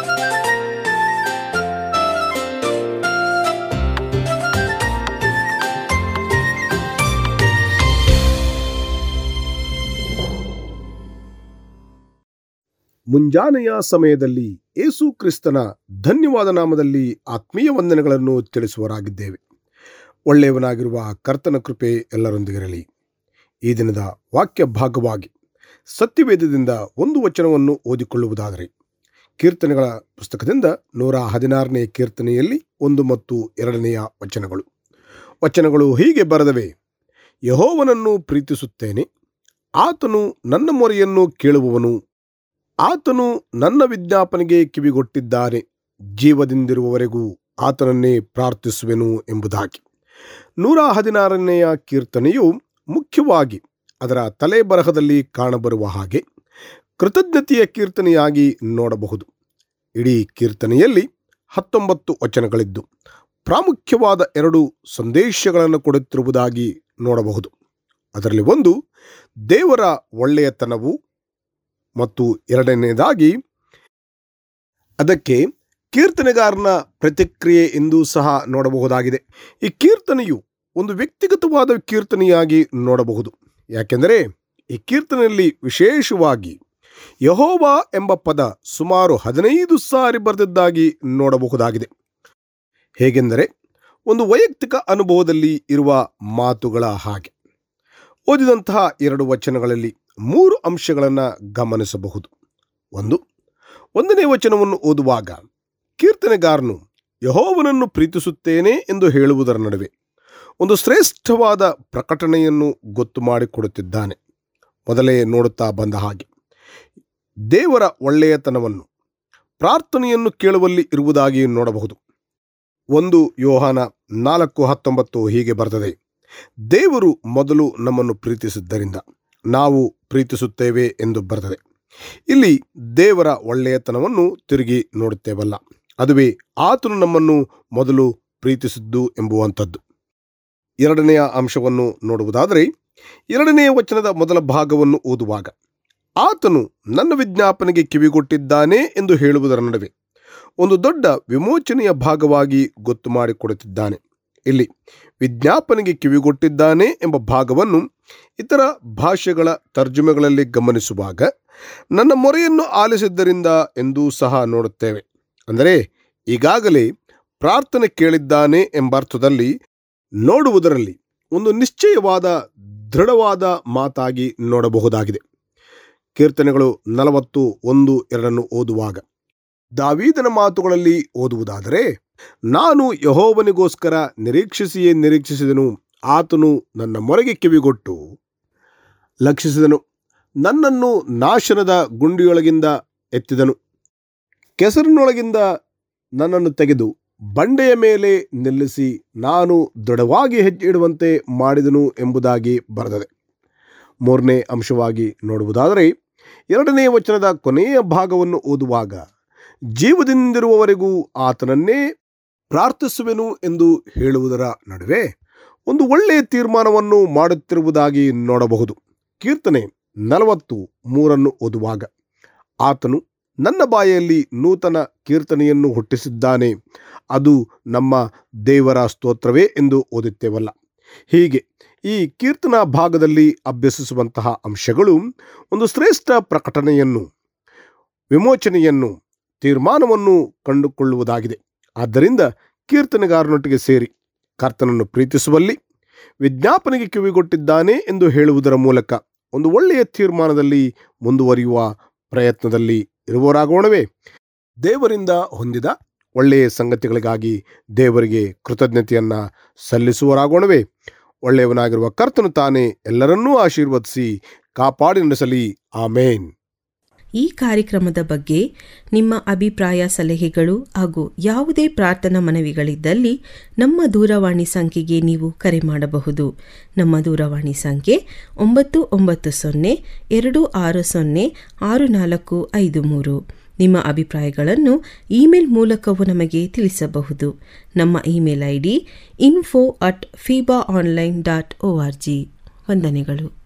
ಮುಂಜಾನೆಯ ಸಮಯದಲ್ಲಿ ಯೇಸು ಕ್ರಿಸ್ತನ ಧನ್ಯವಾದ ನಾಮದಲ್ಲಿ ಆತ್ಮೀಯ ವಂದನೆಗಳನ್ನು ತಿಳಿಸುವರಾಗಿದ್ದೇವೆ ಒಳ್ಳೆಯವನಾಗಿರುವ ಕರ್ತನ ಕೃಪೆ ಎಲ್ಲರೊಂದಿಗಿರಲಿ ಈ ದಿನದ ವಾಕ್ಯ ಭಾಗವಾಗಿ ಸತ್ಯವೇದದಿಂದ ಒಂದು ವಚನವನ್ನು ಓದಿಕೊಳ್ಳುವುದಾದರೆ ಕೀರ್ತನೆಗಳ ಪುಸ್ತಕದಿಂದ ನೂರ ಹದಿನಾರನೇ ಕೀರ್ತನೆಯಲ್ಲಿ ಒಂದು ಮತ್ತು ಎರಡನೆಯ ವಚನಗಳು ವಚನಗಳು ಹೀಗೆ ಬರೆದವೆ ಯಹೋವನನ್ನು ಪ್ರೀತಿಸುತ್ತೇನೆ ಆತನು ನನ್ನ ಮೊರೆಯನ್ನು ಕೇಳುವವನು ಆತನು ನನ್ನ ವಿಜ್ಞಾಪನೆಗೆ ಕಿವಿಗೊಟ್ಟಿದ್ದಾನೆ ಜೀವದಿಂದಿರುವವರೆಗೂ ಆತನನ್ನೇ ಪ್ರಾರ್ಥಿಸುವೆನು ಎಂಬುದಾಗಿ ನೂರ ಹದಿನಾರನೆಯ ಕೀರ್ತನೆಯು ಮುಖ್ಯವಾಗಿ ಅದರ ತಲೆಬರಹದಲ್ಲಿ ಕಾಣಬರುವ ಹಾಗೆ ಕೃತಜ್ಞತೆಯ ಕೀರ್ತನೆಯಾಗಿ ನೋಡಬಹುದು ಇಡೀ ಕೀರ್ತನೆಯಲ್ಲಿ ಹತ್ತೊಂಬತ್ತು ವಚನಗಳಿದ್ದು ಪ್ರಾಮುಖ್ಯವಾದ ಎರಡು ಸಂದೇಶಗಳನ್ನು ಕೊಡುತ್ತಿರುವುದಾಗಿ ನೋಡಬಹುದು ಅದರಲ್ಲಿ ಒಂದು ದೇವರ ಒಳ್ಳೆಯತನವು ಮತ್ತು ಎರಡನೆಯದಾಗಿ ಅದಕ್ಕೆ ಕೀರ್ತನೆಗಾರನ ಪ್ರತಿಕ್ರಿಯೆ ಎಂದು ಸಹ ನೋಡಬಹುದಾಗಿದೆ ಈ ಕೀರ್ತನೆಯು ಒಂದು ವ್ಯಕ್ತಿಗತವಾದ ಕೀರ್ತನೆಯಾಗಿ ನೋಡಬಹುದು ಯಾಕೆಂದರೆ ಈ ಕೀರ್ತನೆಯಲ್ಲಿ ವಿಶೇಷವಾಗಿ ಯಹೋವ ಎಂಬ ಪದ ಸುಮಾರು ಹದಿನೈದು ಸಾರಿ ಬರೆದಿದ್ದಾಗಿ ನೋಡಬಹುದಾಗಿದೆ ಹೇಗೆಂದರೆ ಒಂದು ವೈಯಕ್ತಿಕ ಅನುಭವದಲ್ಲಿ ಇರುವ ಮಾತುಗಳ ಹಾಗೆ ಓದಿದಂತಹ ಎರಡು ವಚನಗಳಲ್ಲಿ ಮೂರು ಅಂಶಗಳನ್ನು ಗಮನಿಸಬಹುದು ಒಂದು ಒಂದನೇ ವಚನವನ್ನು ಓದುವಾಗ ಕೀರ್ತನೆಗಾರನು ಯಹೋವನನ್ನು ಪ್ರೀತಿಸುತ್ತೇನೆ ಎಂದು ಹೇಳುವುದರ ನಡುವೆ ಒಂದು ಶ್ರೇಷ್ಠವಾದ ಪ್ರಕಟಣೆಯನ್ನು ಗೊತ್ತು ಮಾಡಿಕೊಡುತ್ತಿದ್ದಾನೆ ಮೊದಲೇ ನೋಡುತ್ತಾ ಬಂದ ಹಾಗೆ ದೇವರ ಒಳ್ಳೆಯತನವನ್ನು ಪ್ರಾರ್ಥನೆಯನ್ನು ಕೇಳುವಲ್ಲಿ ಇರುವುದಾಗಿ ನೋಡಬಹುದು ಒಂದು ಯೋಹಾನ ನಾಲ್ಕು ಹತ್ತೊಂಬತ್ತು ಹೀಗೆ ಬರ್ತದೆ ದೇವರು ಮೊದಲು ನಮ್ಮನ್ನು ಪ್ರೀತಿಸಿದ್ದರಿಂದ ನಾವು ಪ್ರೀತಿಸುತ್ತೇವೆ ಎಂದು ಬರ್ತದೆ ಇಲ್ಲಿ ದೇವರ ಒಳ್ಳೆಯತನವನ್ನು ತಿರುಗಿ ನೋಡುತ್ತೇವಲ್ಲ ಅದುವೇ ಆತನು ನಮ್ಮನ್ನು ಮೊದಲು ಪ್ರೀತಿಸಿದ್ದು ಎಂಬುವಂಥದ್ದು ಎರಡನೆಯ ಅಂಶವನ್ನು ನೋಡುವುದಾದರೆ ಎರಡನೆಯ ವಚನದ ಮೊದಲ ಭಾಗವನ್ನು ಓದುವಾಗ ಆತನು ನನ್ನ ವಿಜ್ಞಾಪನೆಗೆ ಕಿವಿಗೊಟ್ಟಿದ್ದಾನೆ ಎಂದು ಹೇಳುವುದರ ನಡುವೆ ಒಂದು ದೊಡ್ಡ ವಿಮೋಚನೆಯ ಭಾಗವಾಗಿ ಗೊತ್ತು ಮಾಡಿಕೊಡುತ್ತಿದ್ದಾನೆ ಇಲ್ಲಿ ವಿಜ್ಞಾಪನೆಗೆ ಕಿವಿಗೊಟ್ಟಿದ್ದಾನೆ ಎಂಬ ಭಾಗವನ್ನು ಇತರ ಭಾಷೆಗಳ ತರ್ಜುಮೆಗಳಲ್ಲಿ ಗಮನಿಸುವಾಗ ನನ್ನ ಮೊರೆಯನ್ನು ಆಲಿಸಿದ್ದರಿಂದ ಎಂದೂ ಸಹ ನೋಡುತ್ತೇವೆ ಅಂದರೆ ಈಗಾಗಲೇ ಪ್ರಾರ್ಥನೆ ಕೇಳಿದ್ದಾನೆ ಎಂಬ ಅರ್ಥದಲ್ಲಿ ನೋಡುವುದರಲ್ಲಿ ಒಂದು ನಿಶ್ಚಯವಾದ ದೃಢವಾದ ಮಾತಾಗಿ ನೋಡಬಹುದಾಗಿದೆ ಕೀರ್ತನೆಗಳು ನಲವತ್ತು ಒಂದು ಎರಡನ್ನು ಓದುವಾಗ ದಾವೀದನ ಮಾತುಗಳಲ್ಲಿ ಓದುವುದಾದರೆ ನಾನು ಯಹೋವನಿಗೋಸ್ಕರ ನಿರೀಕ್ಷಿಸಿಯೇ ನಿರೀಕ್ಷಿಸಿದನು ಆತನು ನನ್ನ ಮೊರೆಗೆ ಕಿವಿಗೊಟ್ಟು ಲಕ್ಷಿಸಿದನು ನನ್ನನ್ನು ನಾಶನದ ಗುಂಡಿಯೊಳಗಿಂದ ಎತ್ತಿದನು ಕೆಸರಿನೊಳಗಿಂದ ನನ್ನನ್ನು ತೆಗೆದು ಬಂಡೆಯ ಮೇಲೆ ನಿಲ್ಲಿಸಿ ನಾನು ದೃಢವಾಗಿ ಹೆಜ್ಜೆ ಇಡುವಂತೆ ಮಾಡಿದನು ಎಂಬುದಾಗಿ ಬರೆದದೆ ಮೂರನೇ ಅಂಶವಾಗಿ ನೋಡುವುದಾದರೆ ಎರಡನೇ ವಚನದ ಕೊನೆಯ ಭಾಗವನ್ನು ಓದುವಾಗ ಜೀವದಿಂದಿರುವವರೆಗೂ ಆತನನ್ನೇ ಪ್ರಾರ್ಥಿಸುವೆನು ಎಂದು ಹೇಳುವುದರ ನಡುವೆ ಒಂದು ಒಳ್ಳೆಯ ತೀರ್ಮಾನವನ್ನು ಮಾಡುತ್ತಿರುವುದಾಗಿ ನೋಡಬಹುದು ಕೀರ್ತನೆ ನಲವತ್ತು ಮೂರನ್ನು ಓದುವಾಗ ಆತನು ನನ್ನ ಬಾಯಲ್ಲಿ ನೂತನ ಕೀರ್ತನೆಯನ್ನು ಹುಟ್ಟಿಸಿದ್ದಾನೆ ಅದು ನಮ್ಮ ದೇವರ ಸ್ತೋತ್ರವೇ ಎಂದು ಓದುತ್ತೇವಲ್ಲ ಹೀಗೆ ಈ ಕೀರ್ತನಾ ಭಾಗದಲ್ಲಿ ಅಭ್ಯಸಿಸುವಂತಹ ಅಂಶಗಳು ಒಂದು ಶ್ರೇಷ್ಠ ಪ್ರಕಟಣೆಯನ್ನು ವಿಮೋಚನೆಯನ್ನು ತೀರ್ಮಾನವನ್ನು ಕಂಡುಕೊಳ್ಳುವುದಾಗಿದೆ ಆದ್ದರಿಂದ ಕೀರ್ತನೆಗಾರನೊಟ್ಟಿಗೆ ಸೇರಿ ಕರ್ತನನ್ನು ಪ್ರೀತಿಸುವಲ್ಲಿ ವಿಜ್ಞಾಪನೆಗೆ ಕಿವಿಗೊಟ್ಟಿದ್ದಾನೆ ಎಂದು ಹೇಳುವುದರ ಮೂಲಕ ಒಂದು ಒಳ್ಳೆಯ ತೀರ್ಮಾನದಲ್ಲಿ ಮುಂದುವರಿಯುವ ಪ್ರಯತ್ನದಲ್ಲಿ ಇರುವವರಾಗೋಣವೇ ದೇವರಿಂದ ಹೊಂದಿದ ಒಳ್ಳೆಯ ಸಂಗತಿಗಳಿಗಾಗಿ ದೇವರಿಗೆ ಕೃತಜ್ಞತೆಯನ್ನು ಸಲ್ಲಿಸುವರಾಗೋಣವೇ ಒಳ್ಳೆಯವನಾಗಿರುವ ಕರ್ತನು ತಾನೇ ಎಲ್ಲರನ್ನೂ ಆಶೀರ್ವದಿಸಿ ಕಾಪಾಡಿ ನಡೆಸಲಿ ಆಮೇನ್ ಈ ಕಾರ್ಯಕ್ರಮದ ಬಗ್ಗೆ ನಿಮ್ಮ ಅಭಿಪ್ರಾಯ ಸಲಹೆಗಳು ಹಾಗೂ ಯಾವುದೇ ಪ್ರಾರ್ಥನಾ ಮನವಿಗಳಿದ್ದಲ್ಲಿ ನಮ್ಮ ದೂರವಾಣಿ ಸಂಖ್ಯೆಗೆ ನೀವು ಕರೆ ಮಾಡಬಹುದು ನಮ್ಮ ದೂರವಾಣಿ ಸಂಖ್ಯೆ ಒಂಬತ್ತು ಒಂಬತ್ತು ಸೊನ್ನೆ ಎರಡು ಆರು ಸೊನ್ನೆ ಆರು ನಾಲ್ಕು ಐದು ಮೂರು ನಿಮ್ಮ ಅಭಿಪ್ರಾಯಗಳನ್ನು ಇಮೇಲ್ ಮೂಲಕವೂ ನಮಗೆ ತಿಳಿಸಬಹುದು ನಮ್ಮ email I D info at ಫೀಬಾ online dot O R G ವಂದನೆಗಳು